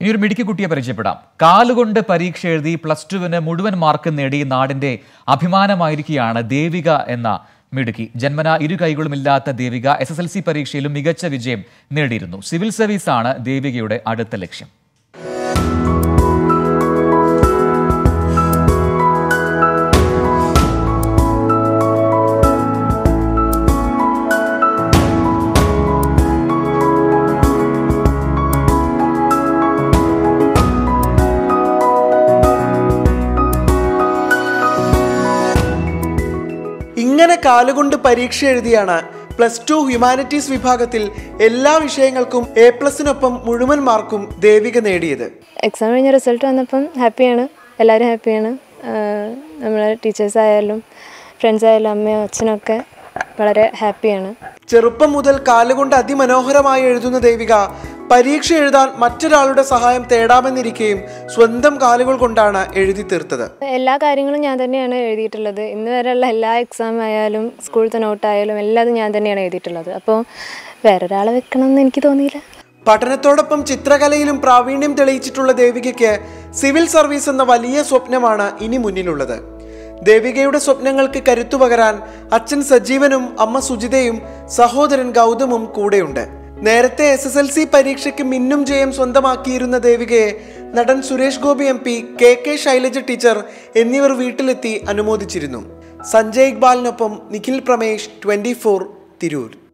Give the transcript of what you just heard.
ഇനി ഒരു മിടുക്കി കുട്ടിയെ പരിചയപ്പെടാം കാലുകൊണ്ട് പരീക്ഷ എഴുതി പ്ലസ് ടുവിന് മുഴുവൻ മാർക്ക് നേടി നാടിന്റെ അഭിമാനമായിരിക്കുകയാണ് ദേവിക എന്ന മിടുക്കി ജന്മന ഇരു കൈകളുമില്ലാത്ത Devika S S L C പരീക്ഷയിലും മികച്ച വിജയം നേടിയിരുന്നു സിവിൽ സർവീസാണ് ദേവികയുടെ അടുത്ത ലക്ഷ്യം ഇങ്ങനെ കാലുകൊണ്ട് പരീക്ഷ എഴുതിയാണ് പ്ലസ് ടു ഹ്യൂമാനിറ്റീസ് വിഭാഗത്തിൽ എല്ലാ വിഷയങ്ങൾക്കും എ പ്ലസിനൊപ്പം മുഴുവൻ മാർക്കും ദേവിക നേടിയത് എക്സാം കഴിഞ്ഞ റിസൾട്ട് വന്നപ്പം ഹാപ്പിയാണ് എല്ലാവരും ഹാപ്പിയാണ് നമ്മളെ ടീച്ചേഴ്സ് ആയാലും ഫ്രണ്ട്സ് ആയാലും അമ്മയും അച്ഛനും ഒക്കെ വളരെ ഹാപ്പിയാണ് ചെറുപ്പം മുതൽ കാലുകൊണ്ട് അതിമനോഹരമായി എഴുതുന്ന ദേവിക പരീക്ഷ എഴുതാൻ മറ്റൊരാളുടെ സഹായം തേടാമെന്നിരിക്കെയും സ്വന്തം കാലുകൾ കൊണ്ടാണ് എഴുതി തീർത്തത് എല്ലാ കാര്യങ്ങളും ഞാൻ തന്നെയാണ് എഴുതിയിട്ടുള്ളത് ഇന്ന് വരെയുള്ള എല്ലാ എക്സാം ആയാലും സ്കൂളത്തെ നോട്ടായാലും എല്ലാം ഞാൻ തന്നെയാണ് എഴുതിയിട്ടുള്ളത് അപ്പോൾ വേറൊരാളെ വെക്കണം എന്ന് എനിക്ക് തോന്നിയില്ല പഠനത്തോടൊപ്പം ചിത്രകലയിലും പ്രാവീണ്യം തെളിയിച്ചിട്ടുള്ള ദേവികയ്ക്ക് സിവിൽ സർവീസ് എന്ന വലിയ സ്വപ്നമാണ് ഇനി മുന്നിലുള്ളത് ദേവികയുടെ സ്വപ്നങ്ങൾക്ക് കരുത്തു പകരാൻ അച്ഛൻ സജീവനും അമ്മ സുജിതയും സഹോദരൻ ഗൗതമും കൂടെയുണ്ട് നേരത്തെ എസ് എസ് എൽ സി പരീക്ഷയ്ക്ക് മിന്നും ജയം സ്വന്തമാക്കിയിരുന്ന ദേവികയെ നടൻ Suresh Gopi M P K K Shailaja teacher എന്നിവർ വീട്ടിലെത്തി അനുമോദിച്ചിരുന്നു സഞ്ജയ് ഇക്ബാലിനൊപ്പം നിഖിൽ പ്രമേഷ് ട്വന്റി ഫോർ തിരൂർ